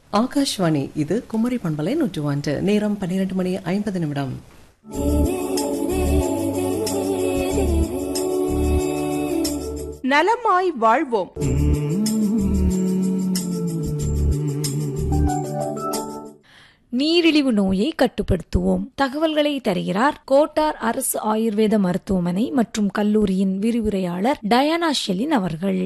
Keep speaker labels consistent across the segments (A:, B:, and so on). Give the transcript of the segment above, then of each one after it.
A: ஆகாஷ்வாணி இது குமரி பண்பலை நூற்று ஒன்று நேரம் பன்னிரண்டு மணி ஐம்பது நிமிடம்
B: நலமாய் வாழ்வோம்
C: நீரிழிவு நோயை கட்டுப்படுத்துவோம் தகவல்களை தருகிறார் கோட்டார் அரசு ஆயுர்வேத மருத்துவமனை மற்றும் கல்லூரியின் விரிவுரையாளர் டயானா ஷெலின் அவர்கள்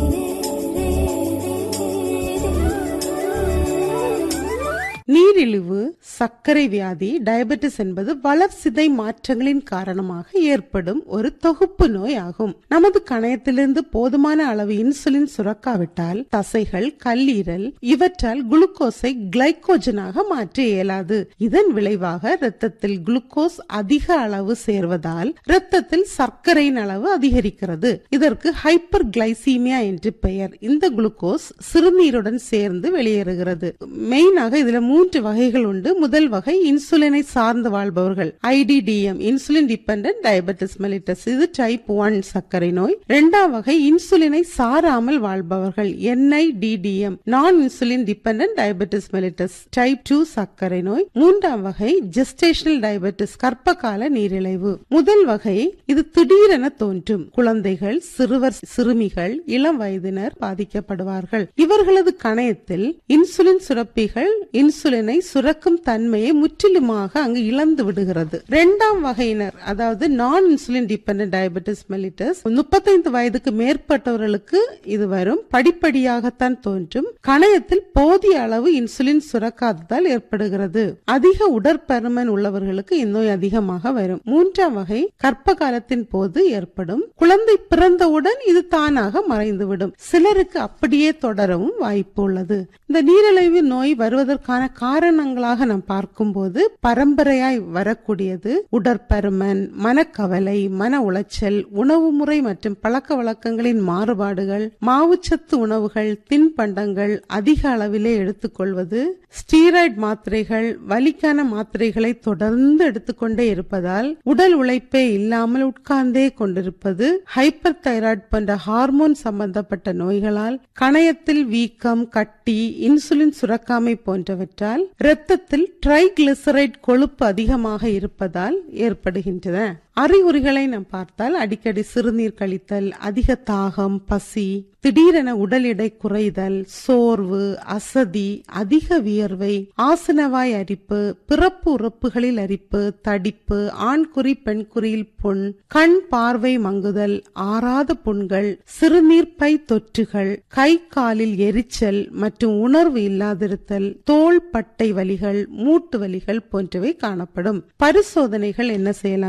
D: நீரிழிவு சர்க்கரை வியாதி டயபெட்டிஸ் என்பது வளர்சிதை மாற்றங்களின் காரணமாக ஏற்படும் ஒரு தொகுப்பு நோய் ஆகும் நமது கணையத்திலிருந்து போதுமான அளவு இன்சுலின் சுரக்காவிட்டால் தசைகள் கல்லீரல் இவற்றால் குளுக்கோஸை கிளைக்கோஜனாக மாற்ற இயலாது இதன் விளைவாக இரத்தத்தில் குளுக்கோஸ் அதிக அளவு சேர்வதால் இரத்தத்தில் சர்க்கரையின் அளவு அதிகரிக்கிறது இதற்கு ஹைப்பர் கிளைசீமியா என்று பெயர் இந்த குளுக்கோஸ் சிறுநீருடன் சேர்ந்து வெளியேறுகிறது மெயினாக இதுல மூன்று வகைகள் உண்டு முதல் வகை இன்சுலினை சார்ந்து வாழ்பவர்கள் IDDM insulin dependent diabetes mellitus இது டைப் ஒன் சர்க்கரை நோய் இரண்டாம் வகை இன்சுலினை சாராமல் வாழ்பவர்கள் NIDDM non insulin dependent diabetes mellitus type two சர்க்கரை நோய் மூன்றாம் வகை ஜெஸ்டேஷனல் டயபெட்டிஸ் கர்ப்பகால நீரிழிவு முதல் வகை இது திடீரென தோன்றும் குழந்தைகள் சிறுவர் சிறுமிகள் இளம் வயதினர் பாதிக்கப்படுவார்கள் இவர்களது கணையத்தில் இன்சுலின் சுரப்பிகள் இன்சுலினை சுரக்கும் தன்மையை முற்றிலுமாக அங்கு இழந்து விடுகிறது இரண்டாம் வகையினர் அதாவது நான் இன்சுலின் டிபெண்டன்ட் டயபெட்டிஸ் மெலிட்டஸ் முப்பத்தைந்து வயதுக்கு மேற்பட்டவர்களுக்கு இது வரும் படிப்படியாகத்தான் தோன்றும் கணையத்தில் போதிய அளவு இன்சுலின் சுரக்காததால் ஏற்படுகிறது அதிக உடற்பருமன் உள்ளவர்களுக்கு இந்நோய் அதிகமாக வரும் மூன்றாம் வகை கர்ப்ப காலத்தின் போது ஏற்படும் குழந்தை பிறந்தவுடன் இது தானாக மறைந்துவிடும் சிலருக்கு அப்படியே தொடரவும் வாய்ப்பு உள்ளது இந்த நீரிழிவு நோய் வருவதற்கான காரணங்களாக நாம் பார்க்கும்போது பரம்பரையாய் வரக்கூடியது உடற்பருமன் மனக்கவலை மன உளைச்சல் உணவு முறை மற்றும் பழக்க வழக்கங்களின் மாறுபாடுகள் மாவுச்சத்து உணவுகள் தின்பண்டங்கள் அதிக அளவிலே எடுத்துக்கொள்வது ஸ்டீராய்டு மாத்திரைகள் வலிக்கான மாத்திரைகளை தொடர்ந்து எடுத்துக்கொண்டே இருப்பதால் உடல் உழைப்பே இல்லாமல் உட்கார்ந்தே கொண்டிருப்பது ஹைப்பர் தைராய்டு போன்ற ஹார்மோன் சம்பந்தப்பட்ட நோய்களால் கணையத்தில் வீக்கம் கட்டி இன்சுலின் சுரக்காமை போன்றவற்றால் இரத்தத்தில் ட்ரைகிளிசரைட் கொழுப்பு அதிகமாக இருப்பதால் ஏற்படுகின்றன அறிகுறிகளை நாம் பார்த்தால் அடிக்கடி சிறுநீர் கழித்தல் அதிக தாகம் பசி திடீரென உடல் எடை குறைதல் சோர்வு அசதி அதிக வியர்வை ஆசனவாய் அரிப்பு பிறப்பு உறுப்புகளில் அரிப்பு தடிப்பு ஆண்குறி பெண்குறியில் புண் கண் பார்வை மங்குதல் ஆறாத புண்கள் சிறுநீர் பை தொற்றுகள் கை காலில் எரிச்சல் மற்றும் உணர்வு இல்லாதிருத்தல் தோள் பட்டை வலிகள் மூட்டு வலிகள் போன்றவை காணப்படும் பரிசோதனைகள் என்ன செய்யலாம்